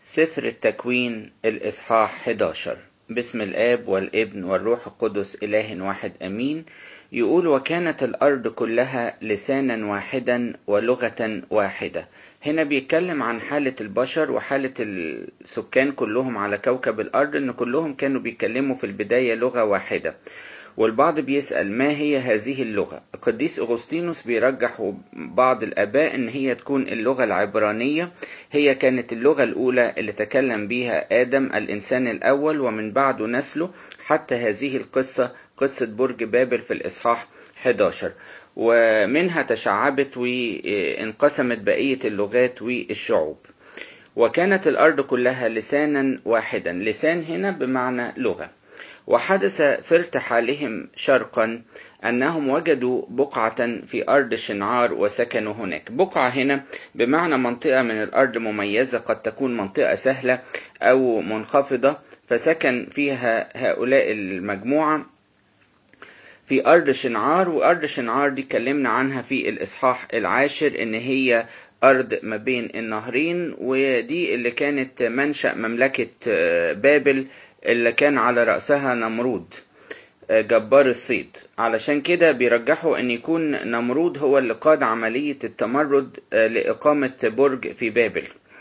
سفر التكوين الإصحاح 11 بسم الآب والابن والروح القدس إله واحد أمين يقول وكانت الأرض كلها لسانا واحدا ولغة واحدة هنا بيتكلم عن حالة البشر وحالة السكان كلهم على كوكب الأرض إن كلهم كانوا بيتكلموا في البداية لغة واحدة والبعض بيسأل ما هي هذه اللغة القديس أغسطينوس بيرجح بعض الآباء إن هي تكون اللغة العبرانية هي كانت اللغة الأولى اللي تكلم بها آدم الإنسان الأول ومن بعده نسله حتى هذه القصة قصة برج بابل في الإصحاح 11 ومنها تشعبت وانقسمت بقية اللغات والشعوب وكانت الأرض كلها لسانا واحدا لسان هنا بمعنى لغة وحدث في ارتحالهم شرقا أنهم وجدوا بقعة في أرض شنعار وسكنوا هناك بقعة هنا بمعنى منطقة من الأرض مميزة قد تكون منطقة سهلة أو منخفضة فسكن فيها هؤلاء المجموعة في أرض شنعار وأرض شنعار دي اتكلمنا عنها في الإصحاح العاشر إن هي أرض ما بين النهرين ودي اللي كانت منشأ مملكة بابل اللي كان على رأسها نمرود جبار الصيد علشان كده بيرجحوا ان يكون نمرود هو اللي قاد عملية التمرد لإقامة برج في بابل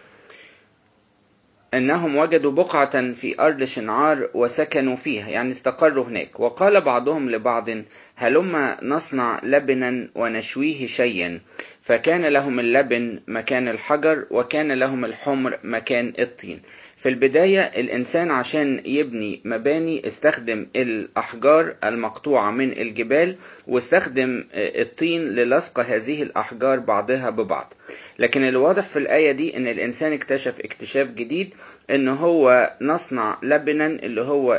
انهم وجدوا بقعة في ارض شنعار وسكنوا فيها يعني استقروا هناك وقال بعضهم لبعض هلما نصنع لبنا ونشويه شيئا فكان لهم اللبن مكان الحجر وكان لهم الحمر مكان الطين في البداية الإنسان عشان يبني مباني استخدم الأحجار المقطوعة من الجبال واستخدم الطين للصق هذه الأحجار بعضها ببعض لكن الواضح في الآية دي إن الإنسان اكتشف اكتشاف جديد إن هو نصنع لبنا اللي هو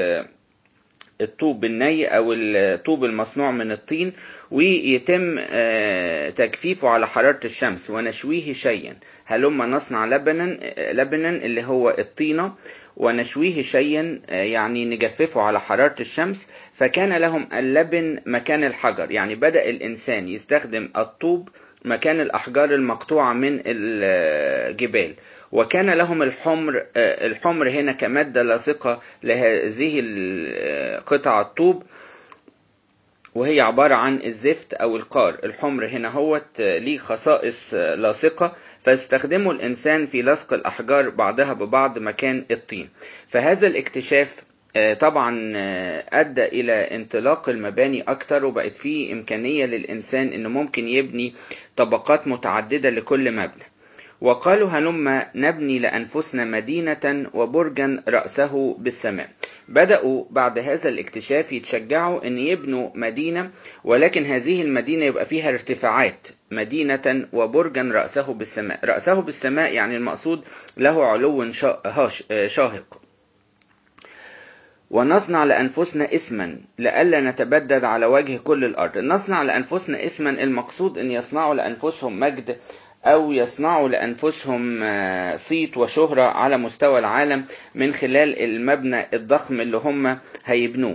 الطوب الني او الطوب المصنوع من الطين ويتم تجفيفه على حرارة الشمس ونشويه شيئا هلما نصنع لبنا لبنا اللي هو الطينة ونشويه شيئا يعني نجففه على حرارة الشمس فكان لهم اللبن مكان الحجر يعني بدأ الإنسان يستخدم الطوب مكان الأحجار المقطوعة من الجبال وكان لهم الحمر الحمر هنا كمادة لاصقة لهذه قطع الطوب وهي عبارة عن الزفت أو القار الحمر هنا هو ليه خصائص لاصقة فاستخدمه الإنسان في لصق الأحجار بعضها ببعض مكان الطين فهذا الاكتشاف طبعا أدى إلى انطلاق المباني أكتر وبقت فيه إمكانية للإنسان إنه ممكن يبني طبقات متعددة لكل مبنى وقالوا هلما نبني لأنفسنا مدينة وبرجا رأسه بالسماء بدأوا بعد هذا الاكتشاف يتشجعوا أن يبنوا مدينة ولكن هذه المدينة يبقى فيها ارتفاعات مدينة وبرجا رأسه بالسماء رأسه بالسماء يعني المقصود له علو شاهق ونصنع لأنفسنا اسما لئلا نتبدد على وجه كل الأرض نصنع لأنفسنا اسما المقصود أن يصنعوا لأنفسهم مجد أو يصنعوا لأنفسهم صيت وشهرة على مستوى العالم من خلال المبنى الضخم اللي هم هيبنوه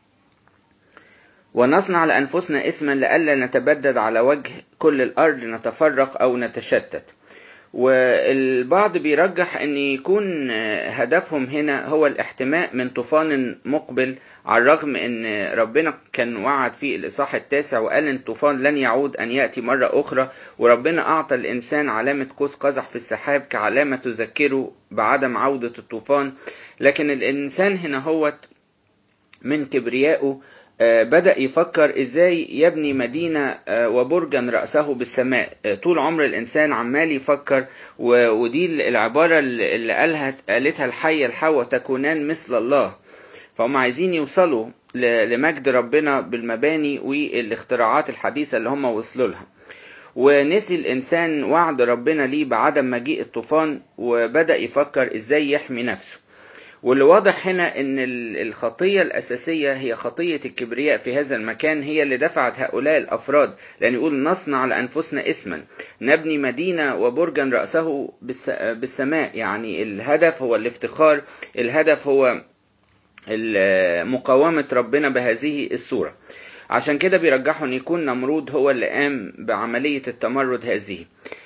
ونصنع لأنفسنا اسما لئلا نتبدد على وجه كل الأرض نتفرق أو نتشتت والبعض بيرجح أن يكون هدفهم هنا هو الاحتماء من طوفان مقبل على الرغم أن ربنا كان وعد في الإصحاح التاسع وقال أن الطوفان لن يعود أن يأتي مرة أخرى وربنا أعطى الإنسان علامة قوس قزح في السحاب كعلامة تذكره بعدم عودة الطوفان لكن الإنسان هنا هو من كبريائه بدأ يفكر ازاي يبني مدينة وبرجا رأسه بالسماء طول عمر الإنسان عمال يفكر ودي العبارة اللي قالها قالتها الحية الحواء تكونان مثل الله فهم عايزين يوصلوا لمجد ربنا بالمباني والاختراعات الحديثة اللي هم وصلوا لها ونسي الإنسان وعد ربنا ليه بعدم مجيء الطوفان وبدأ يفكر ازاي يحمي نفسه واللي واضح هنا ان الخطية الاساسية هي خطية الكبرياء في هذا المكان هي اللي دفعت هؤلاء الافراد لان يقول نصنع لانفسنا اسما نبني مدينة وبرجا رأسه بالسماء يعني الهدف هو الافتخار الهدف هو مقاومة ربنا بهذه الصورة عشان كده بيرجحوا ان يكون نمرود هو اللي قام بعملية التمرد هذه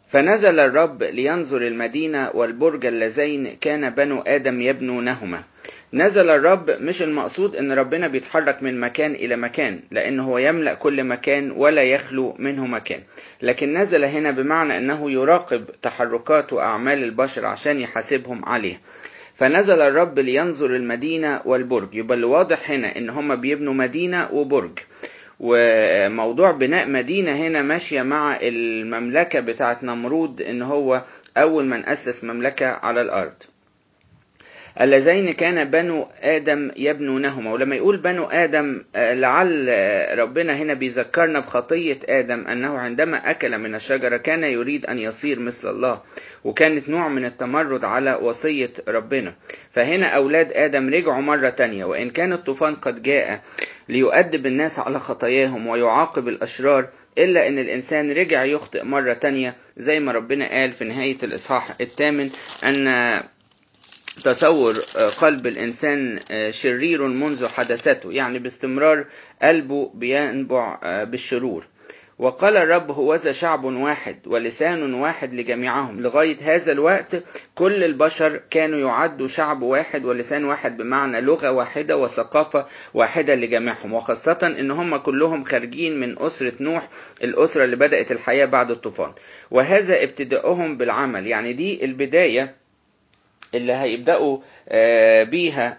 فنزل الرب لينظر المدينة والبرج اللذين كان بنو آدم يبنونهما نزل الرب مش المقصود ان ربنا بيتحرك من مكان الى مكان لان هو يملأ كل مكان ولا يخلو منه مكان لكن نزل هنا بمعنى انه يراقب تحركات واعمال البشر عشان يحاسبهم عليه فنزل الرب لينظر المدينة والبرج يبقى اللي واضح هنا ان هم بيبنوا مدينة وبرج وموضوع بناء مدينة هنا ماشية مع المملكة بتاعت نمرود ان هو اول من اسس مملكة على الارض اللذين كان بنو آدم يبنونهما ولما يقول بنو آدم لعل ربنا هنا بيذكرنا بخطية آدم أنه عندما أكل من الشجرة كان يريد أن يصير مثل الله وكانت نوع من التمرد على وصية ربنا فهنا أولاد آدم رجعوا مرة تانية وإن كان الطوفان قد جاء ليؤدب الناس على خطاياهم ويعاقب الأشرار إلا أن الإنسان رجع يخطئ مرة تانية زي ما ربنا قال في نهاية الإصحاح الثامن أن تصور قلب الإنسان شرير منذ حدثته يعني باستمرار قلبه بينبع بالشرور وقال الرب هوذا شعب واحد ولسان واحد لجميعهم لغاية هذا الوقت كل البشر كانوا يعدوا شعب واحد ولسان واحد بمعنى لغة واحدة وثقافة واحدة لجميعهم وخاصة ان هم كلهم خارجين من أسرة نوح الأسرة اللي بدأت الحياة بعد الطوفان وهذا ابتداؤهم بالعمل يعني دي البداية اللي هيبدأوا بيها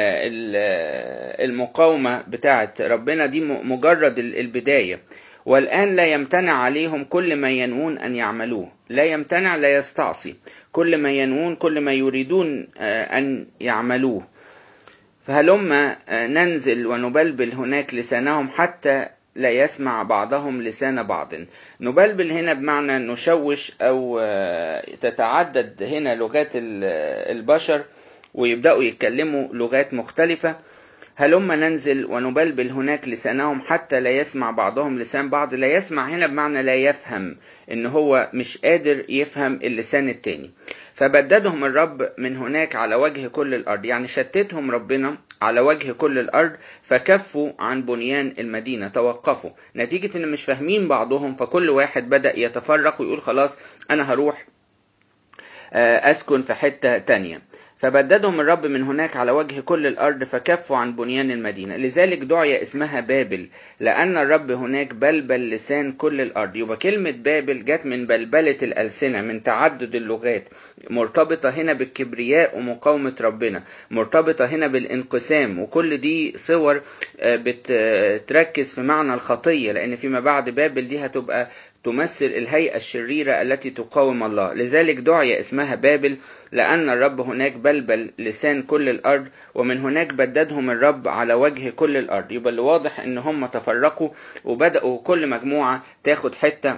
المقاومة بتاعت ربنا دي مجرد البداية والآن لا يمتنع عليهم كل ما ينوون أن يعملوه لا يمتنع لا يستعصي كل ما ينوون كل ما يريدون أن يعملوه فهلما ننزل ونبلبل هناك لسانهم حتى لا يسمع بعضهم لسان بعض نبلبل هنا بمعنى نشوش أو تتعدد هنا لغات البشر ويبدأوا يتكلموا لغات مختلفة هلما ننزل ونبلبل هناك لسانهم حتى لا يسمع بعضهم لسان بعض لا يسمع هنا بمعنى لا يفهم ان هو مش قادر يفهم اللسان التاني فبددهم الرب من هناك على وجه كل الارض يعني شتتهم ربنا على وجه كل الارض فكفوا عن بنيان المدينه توقفوا نتيجه ان مش فاهمين بعضهم فكل واحد بدا يتفرق ويقول خلاص انا هروح اسكن في حته تانيه فبددهم الرب من هناك على وجه كل الأرض فكفوا عن بنيان المدينة لذلك دعي اسمها بابل لأن الرب هناك بلبل لسان كل الأرض يبقى كلمة بابل جت من بلبلة الألسنة من تعدد اللغات مرتبطة هنا بالكبرياء ومقاومة ربنا مرتبطة هنا بالانقسام وكل دي صور بتركز في معنى الخطية لأن فيما بعد بابل دي هتبقى تمثل الهيئة الشريرة التي تقاوم الله لذلك دعي اسمها بابل لأن الرب هناك بلبل لسان كل الأرض ومن هناك بددهم الرب على وجه كل الأرض يبقى اللي واضح إن هم تفرقوا وبدأوا كل مجموعة تاخد حتة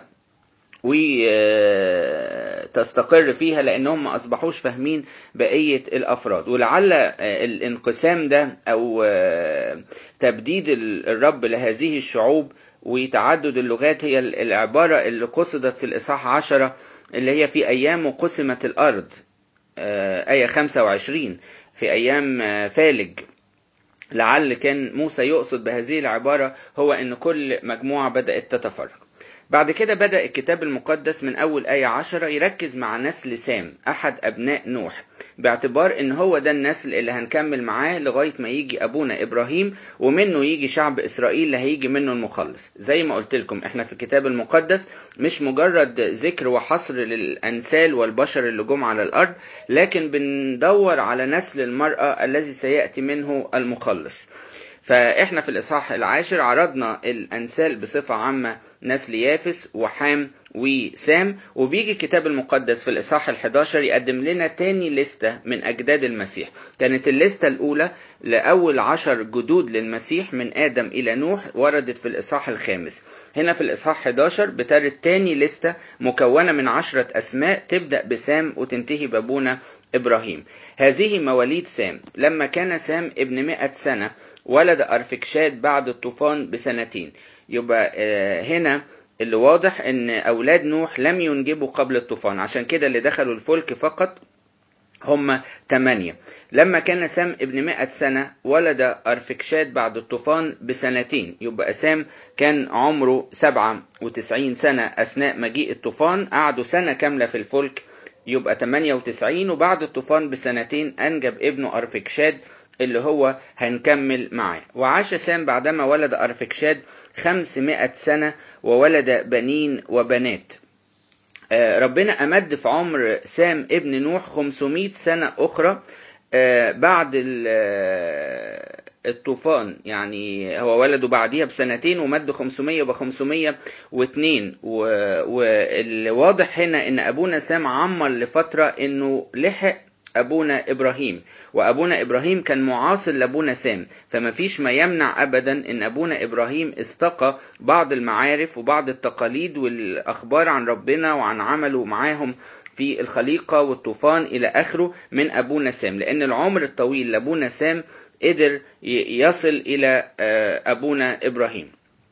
وتستقر فيها لأنهم ما أصبحوش فاهمين بقية الأفراد ولعل الانقسام ده أو تبديد الرب لهذه الشعوب وتعدد اللغات هي العبارة اللي قصدت في الإصحاح عشرة اللي هي في أيام قسمت الأرض آية 25 في أيام فالج لعل كان موسى يقصد بهذه العبارة هو أن كل مجموعة بدأت تتفرق بعد كده بدأ الكتاب المقدس من أول آية عشرة يركز مع نسل سام أحد أبناء نوح باعتبار إن هو ده النسل اللي هنكمل معاه لغاية ما يجي أبونا إبراهيم ومنه يجي شعب إسرائيل اللي هيجي منه المخلص زي ما قلت لكم إحنا في الكتاب المقدس مش مجرد ذكر وحصر للأنسال والبشر اللي جم على الأرض لكن بندور على نسل المرأة الذي سيأتي منه المخلص فإحنا في الإصحاح العاشر عرضنا الأنسال بصفة عامة نسل يافس وحام وسام وبيجي الكتاب المقدس في الإصحاح ال11 يقدم لنا تاني لستة من أجداد المسيح كانت الليستة الأولى لأول عشر جدود للمسيح من آدم إلى نوح وردت في الإصحاح الخامس هنا في الإصحاح 11 بترد تاني لستة مكونة من عشرة أسماء تبدأ بسام وتنتهي بابونا إبراهيم هذه مواليد سام لما كان سام ابن مئة سنة ولد أرفكشاد بعد الطوفان بسنتين يبقى هنا اللي واضح ان اولاد نوح لم ينجبوا قبل الطوفان عشان كده اللي دخلوا الفلك فقط هم ثمانية لما كان سام ابن مئة سنة ولد أرفكشاد بعد الطوفان بسنتين يبقى سام كان عمره سبعة وتسعين سنة أثناء مجيء الطوفان قعدوا سنة كاملة في الفلك يبقى 98 وبعد الطوفان بسنتين أنجب ابنه أرفكشاد اللي هو هنكمل معاه وعاش سام بعدما ولد أرفكشاد 500 سنة وولد بنين وبنات ربنا أمد في عمر سام ابن نوح 500 سنة أخرى بعد الطوفان يعني هو ولده بعديها بسنتين ومد 500 ب 502 والواضح هنا ان ابونا سام عمر لفتره انه لحق ابونا ابراهيم وابونا ابراهيم كان معاصر لابونا سام فما فيش ما يمنع ابدا ان ابونا ابراهيم استقى بعض المعارف وبعض التقاليد والاخبار عن ربنا وعن عمله معاهم في الخليقة والطوفان إلى آخره من أبونا سام لأن العمر الطويل لأبونا سام قدر يصل إلى أبونا إبراهيم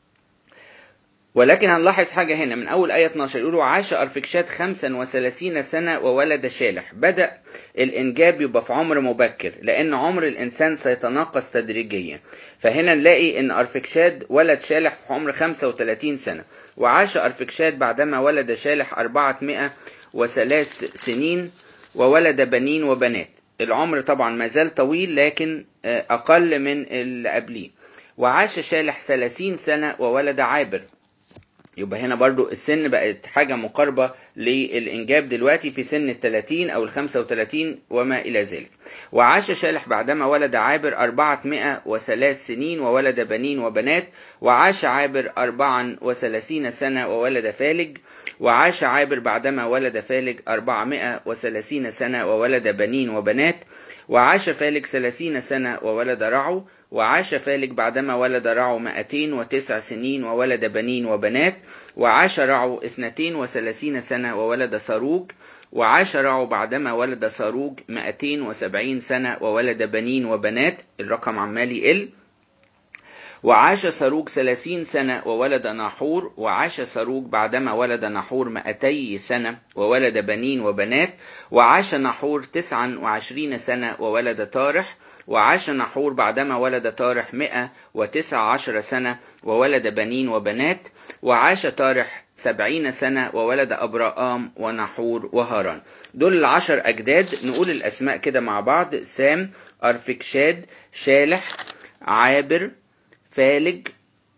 ولكن هنلاحظ حاجة هنا من أول آية 12 يقولوا عاش أرفكشاد 35 سنة وولد شالح بدأ الإنجاب يبقى في عمر مبكر لأن عمر الإنسان سيتناقص تدريجيا فهنا نلاقي إن أرفكشاد ولد شالح في عمر 35 سنة وعاش أرفكشاد بعدما ولد شالح 400 وثلاث سنين وولد بنين وبنات العمر طبعا ما زال طويل لكن أقل من اللي قبليه وعاش شالح 30 سنة وولد عابر يبقى هنا برضو السن بقت حاجة مقاربة للإنجاب دلوقتي في سن الثلاثين أو الخمسة وثلاثين وما إلى ذلك وعاش شالح بعدما ولد عابر أربعة وثلاث سنين وولد بنين وبنات وعاش عابر أربعا وثلاثين سنة وولد فالج وعاش عابر بعدما ولد فالج أربعمائة وثلاثين سنة وولد بنين وبنات وعاش فالج ثلاثين سنة وولد رعو وعاش فالج بعدما ولد رعو مائتين وتسع سنين وولد بنين وبنات وعاش رعو اثنتين وثلاثين سنة وولد صاروج وعاش رعو بعدما ولد صاروج مائتين وسبعين سنة وولد بنين وبنات الرقم عمال يقل وعاش سروج ثلاثين سنة وولد ناحور وعاش سروج بعدما ولد ناحور مائتي سنة وولد بنين وبنات وعاش ناحور تسعا وعشرين سنة وولد طارح وعاش ناحور بعدما ولد طارح مئة وتسع عشر سنة وولد بنين وبنات وعاش طارح سبعين سنة وولد أبراام ونحور وهاران دول العشر أجداد نقول الأسماء كده مع بعض سام أرفكشاد شالح عابر فالج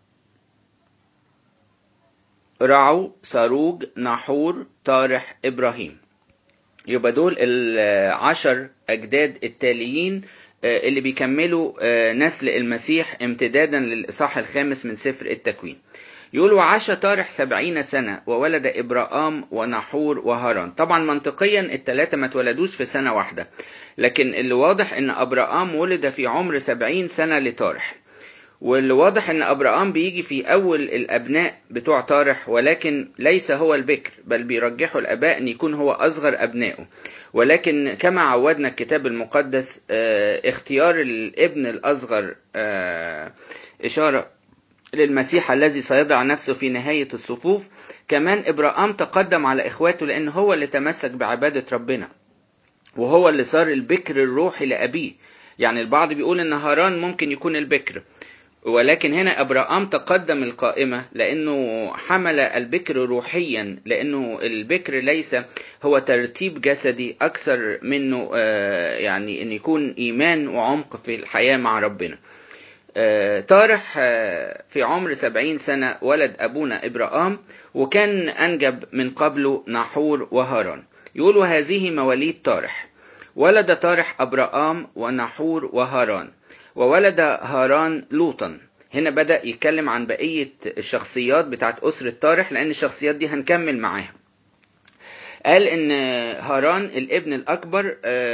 رعو صاروج نحور طارح إبراهيم يبقى دول العشر أجداد التاليين اللي بيكملوا نسل المسيح امتدادا للإصحاح الخامس من سفر التكوين يقول وعاش طارح سبعين سنة وولد إبراام ونحور وهاران طبعا منطقيا التلاتة ما اتولدوش في سنة واحدة لكن اللي واضح ان أبراام ولد في عمر سبعين سنة لطارح واللي واضح ان ابراهام بيجي في اول الابناء بتوع طارح ولكن ليس هو البكر بل بيرجحوا الاباء ان يكون هو اصغر ابنائه ولكن كما عودنا الكتاب المقدس اه اختيار الابن الاصغر اه اشاره للمسيح الذي سيضع نفسه في نهايه الصفوف كمان ابراهام تقدم على اخواته لان هو اللي تمسك بعباده ربنا وهو اللي صار البكر الروحي لابيه يعني البعض بيقول ان هاران ممكن يكون البكر ولكن هنا أبراام تقدم القائمة لأنه حمل البكر روحيا لأنه البكر ليس هو ترتيب جسدي أكثر منه يعني أن يكون إيمان وعمق في الحياة مع ربنا طارح في عمر سبعين سنة ولد أبونا إبراام وكان أنجب من قبله نحور وهاران يقول هذه مواليد طارح ولد طارح أبراام ونحور وهاران وولد هاران لوطا هنا بدأ يتكلم عن بقية الشخصيات بتاعت أسرة طارح لأن الشخصيات دي هنكمل معاها قال إن هاران الابن الأكبر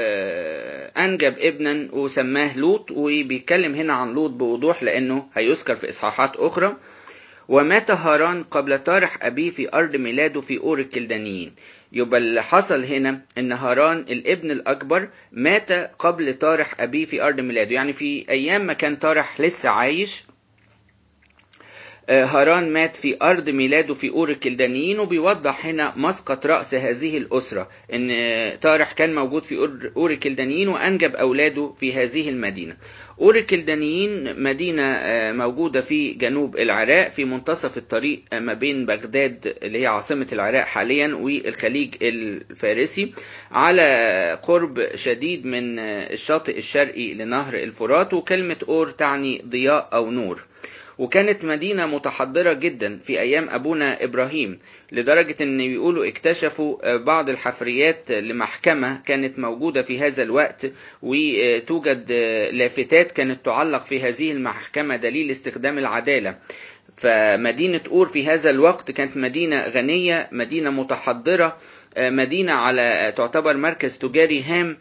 أنجب ابنا وسماه لوط وبيتكلم هنا عن لوط بوضوح لأنه هيذكر في إصحاحات أخرى ومات هاران قبل طارح أبيه في أرض ميلاده في أور الكلدانيين يبقى اللي حصل هنا ان هاران الابن الاكبر مات قبل طارح ابيه في ارض ميلاده يعني في ايام ما كان طارح لسه عايش هاران مات في أرض ميلاده في أور الكلدانيين وبيوضح هنا مسقط رأس هذه الأسرة إن تارح كان موجود في أور الكلدانيين وأنجب أولاده في هذه المدينة أور الكلدانيين مدينة موجودة في جنوب العراق في منتصف الطريق ما بين بغداد اللي هي عاصمة العراق حاليا والخليج الفارسي على قرب شديد من الشاطئ الشرقي لنهر الفرات وكلمة أور تعني ضياء أو نور وكانت مدينة متحضرة جدا في أيام أبونا إبراهيم لدرجة أن بيقولوا اكتشفوا بعض الحفريات لمحكمة كانت موجودة في هذا الوقت وتوجد لافتات كانت تعلق في هذه المحكمة دليل استخدام العدالة فمدينة أور في هذا الوقت كانت مدينة غنية مدينة متحضرة مدينة على تعتبر مركز تجاري هام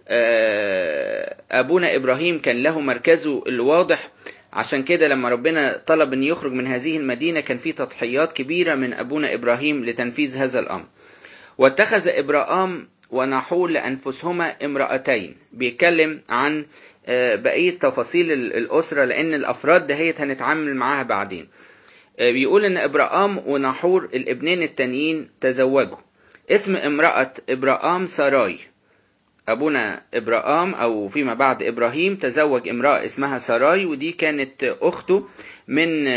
أبونا إبراهيم كان له مركزه الواضح عشان كده لما ربنا طلب ان يخرج من هذه المدينة كان في تضحيات كبيرة من ابونا ابراهيم لتنفيذ هذا الامر واتخذ ابراهام ونحول لانفسهما امرأتين بيتكلم عن بقية تفاصيل الاسرة لان الافراد دهيت هنتعامل معاها بعدين بيقول ان ابراهام ونحور الابنين التانيين تزوجوا اسم امرأة ابراهام سراي أبونا إبراهام أو فيما بعد إبراهيم تزوج امرأة اسمها سراي ودي كانت أخته من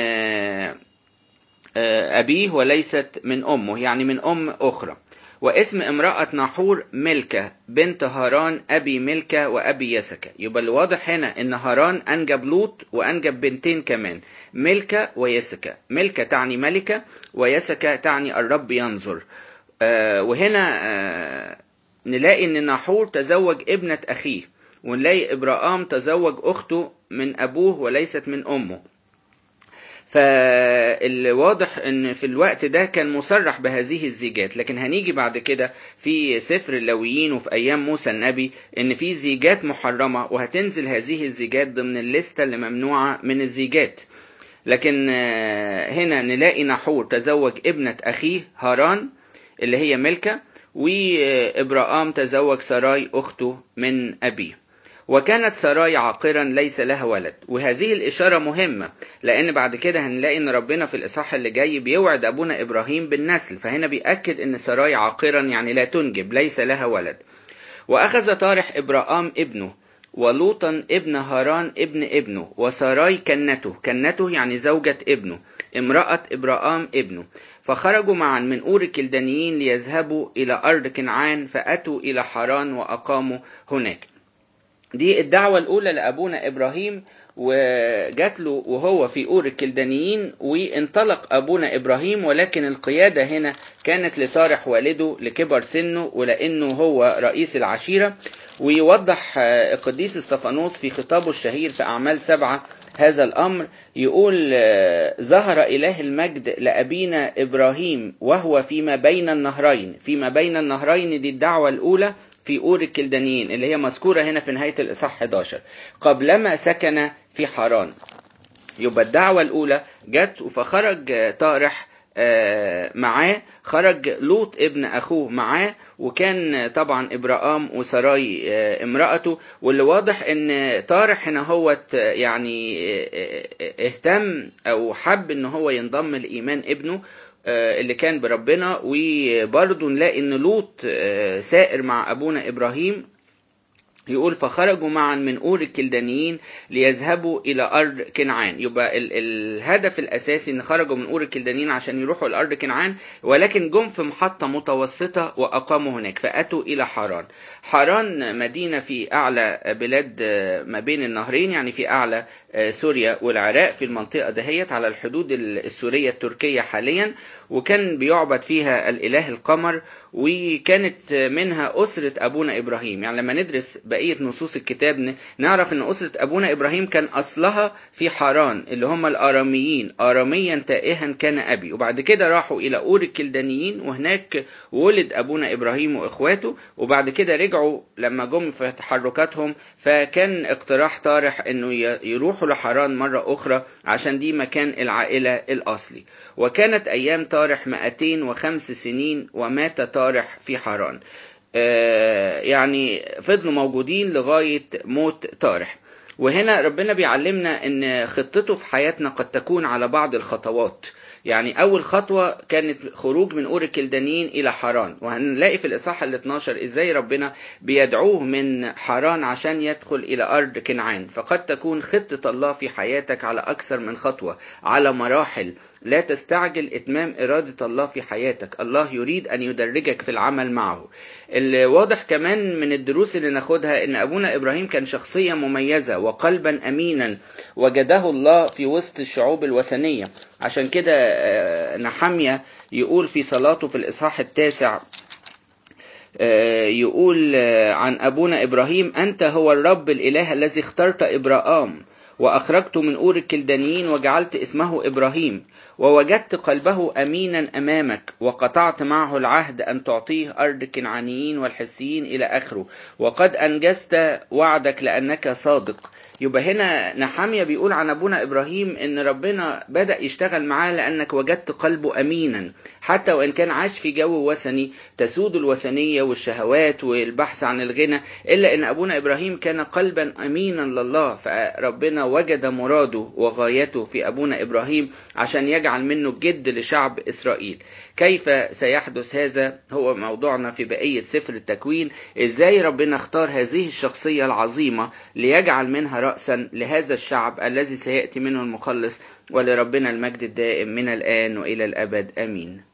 أبيه وليست من أمه يعني من أم أخرى واسم امرأة ناحور ملكة بنت هاران أبي ملكة وأبي يسكة يبقى الواضح هنا إن هاران أنجب لوط وأنجب بنتين كمان ملكة ويسكة ملكة تعني ملكة ويسكة تعني الرب ينظر وهنا نلاقي ان ناحور تزوج ابنة اخيه ونلاقي ابراهام تزوج اخته من ابوه وليست من امه فالواضح ان في الوقت ده كان مصرح بهذه الزيجات لكن هنيجي بعد كده في سفر اللويين وفي ايام موسى النبي ان في زيجات محرمة وهتنزل هذه الزيجات ضمن الليستة اللي ممنوعة من الزيجات لكن هنا نلاقي نحور تزوج ابنة اخيه هاران اللي هي ملكة وإبراهام تزوج سراي أخته من أبيه وكانت سراي عاقرا ليس لها ولد وهذه الإشارة مهمة لأن بعد كده هنلاقي إن ربنا في الإصحاح اللي جاي بيوعد أبونا إبراهيم بالنسل فهنا بيأكد إن سراي عاقرا يعني لا تنجب ليس لها ولد وأخذ طارح إبراهام ابنه ولوطا ابن هاران ابن ابنه وسراي كنته كنته يعني زوجة ابنه امرأة إبراهام ابنه فخرجوا معا من أور الكلدانيين ليذهبوا إلى أرض كنعان فأتوا إلى حران وأقاموا هناك دي الدعوة الأولى لأبونا إبراهيم وجات له وهو في أور الكلدانيين وانطلق أبونا إبراهيم ولكن القيادة هنا كانت لطارح والده لكبر سنه ولأنه هو رئيس العشيرة ويوضح القديس استفانوس في خطابه الشهير في أعمال سبعة هذا الأمر يقول ظهر إله المجد لأبينا إبراهيم وهو فيما بين النهرين فيما بين النهرين دي الدعوة الأولى في أور الكلدانيين اللي هي مذكورة هنا في نهاية الإصحاح 11 قبلما سكن في حران يبقى الدعوة الأولى جت فخرج طارح معاه خرج لوط ابن أخوه معاه وكان طبعا إبراهام وسراي امرأته واللي واضح ان طارح هنا هو يعني اهتم او حب ان هو ينضم لإيمان ابنه اللي كان بربنا وبرضه نلاقي ان لوط سائر مع ابونا ابراهيم يقول فخرجوا معا من أور الكلدانيين ليذهبوا إلى أرض كنعان يبقى ال الهدف الأساسي إن خرجوا من أور الكلدانيين عشان يروحوا لأرض كنعان ولكن جم في محطة متوسطة وأقاموا هناك فأتوا إلى حران حران مدينة في أعلى بلاد ما بين النهرين يعني في أعلى سوريا والعراق في المنطقة دهيت على الحدود السورية التركية حاليا وكان بيعبد فيها الإله القمر وكانت منها أسرة أبونا إبراهيم يعني لما ندرس بقية نصوص الكتاب نعرف أن أسرة أبونا إبراهيم كان أصلها في حران اللي هم الآراميين آراميا تائها كان أبي وبعد كده راحوا إلى أور الكلدانيين وهناك ولد أبونا إبراهيم وإخواته وبعد كده رجعوا لما جم في تحركاتهم فكان اقتراح طارح أنه يروحوا لحران مرة أخرى عشان دي مكان العائلة الأصلي وكانت أيام طارح 205 سنين ومات طارح في حران يعني فضلوا موجودين لغاية موت طارح وهنا ربنا بيعلمنا ان خطته في حياتنا قد تكون على بعض الخطوات يعني أول خطوة كانت خروج من أور الكلدانيين إلى حران وهنلاقي في الإصحاح ال 12 إزاي ربنا بيدعوه من حران عشان يدخل إلى أرض كنعان فقد تكون خطة الله في حياتك على أكثر من خطوة على مراحل لا تستعجل إتمام إرادة الله في حياتك الله يريد أن يدرجك في العمل معه الواضح كمان من الدروس اللي ناخدها أن أبونا إبراهيم كان شخصية مميزة وقلبا أمينا وجده الله في وسط الشعوب الوثنية عشان كده نحمية يقول في صلاته في الإصحاح التاسع يقول عن أبونا إبراهيم أنت هو الرب الإله الذي اخترت إبراهام وأخرجت من أور الكلدانيين وجعلت اسمه إبراهيم ووجدت قلبه أمينا أمامك وقطعت معه العهد أن تعطيه أرض الكنعانيين والحسيين إلى آخره وقد أنجزت وعدك لأنك صادق يبقى هنا نحامية بيقول عن أبونا إبراهيم إن ربنا بدأ يشتغل معاه لأنك وجدت قلبه أمينا حتى وإن كان عاش في جو وثني تسود الوثنية والشهوات والبحث عن الغنى إلا إن أبونا إبراهيم كان قلبا أمينا لله فربنا وجد مراده وغايته في أبونا إبراهيم عشان يجعل منه جد لشعب إسرائيل كيف سيحدث هذا هو موضوعنا في بقية سفر التكوين إزاي ربنا اختار هذه الشخصية العظيمة ليجعل منها رأسا لهذا الشعب الذي سيأتي منه المخلص ولربنا المجد الدائم من الآن وإلى الأبد آمين